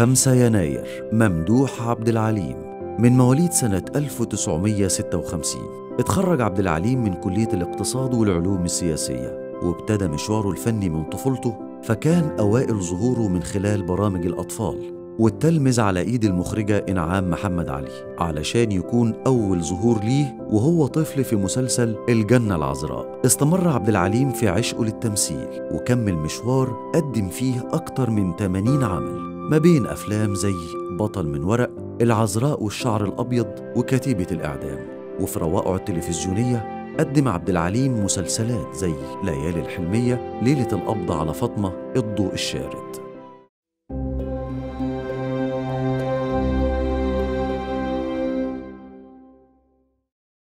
5 يناير ممدوح عبد العليم من مواليد سنة 1956 اتخرج عبد العليم من كلية الاقتصاد والعلوم السياسية وابتدى مشواره الفني من طفولته فكان أوائل ظهوره من خلال برامج الأطفال والتلمذ على ايد المخرجة انعام محمد علي علشان يكون اول ظهور ليه وهو طفل في مسلسل الجنة العذراء استمر عبد العليم في عشقه للتمثيل وكمل مشوار قدم فيه اكتر من 80 عمل ما بين افلام زي بطل من ورق العذراء والشعر الابيض وكتيبة الاعدام وفي روائعه التلفزيونية قدم عبد العليم مسلسلات زي ليالي الحلمية ليلة القبض على فاطمة الضوء الشارد